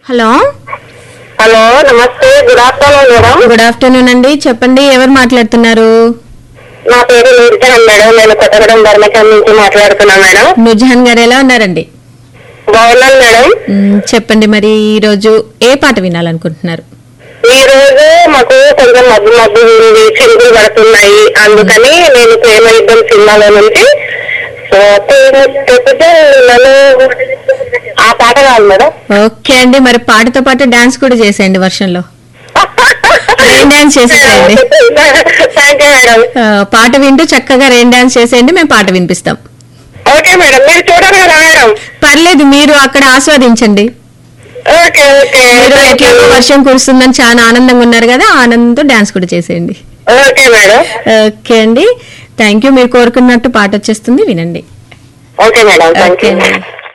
hello hello నమస్తే good afternoon madam good afternoon అండి చెప్పండి ఎవరు మాట్లాడుతున్నారు నా పేరు నీర్జన్ మేడం నేను కొత్తగూడెం ధర్మకం నుంచి మాట్లాడుతున్నా మేడం నుజహాన్ గారు ఎలా ఉన్నారండి బాగున్నాను మేడం మ్, చెప్పండి మరి ఈరోజు ఏ పాట వినాలనుకుంటున్నారు ఈ రోజు మాకు కొంచెం మబ్బు మబ్బు ఉంది చినుకులు పడుతున్నాయి అందుకని నేను ప్రేమ యుద్ధం సినిమాలో నుంచి సో, తెప్పుజల్లులలో ఆ పాట కాదు మేడం ఓకే అండి మరి పాటతో పాటు డాన్స్ కూడా చేసేయండి వర్షంలో రెయిన్ డాన్స్ చేసేసేయండి థ్యాంక్ యూ మేడం ఆ, పాట వింటూ చక్కగా రెయిన్ డాన్స్ చేసేయండి మేము పాట వినిపిస్తాం ఓకే మేడం మీరు చూడరు కదా మేడం పర్లేదు మీరు అక్కడ ఆస్వాదించండి ఓకే ఓకే మీరు ఎట్లా వర్షం కురుస్తుందని చాలా ఆనందంగా ఉన్నారు కదా ఆ ఆనందంతో డాన్స్ కూడా చేసేయండి ఓకే మేడం ఓకే అండి థ్యాంక్ యూ మీరు కోరుకున్నట్టు పాట వచ్చేస్తుంది వినండి okay madam thank okay you అండి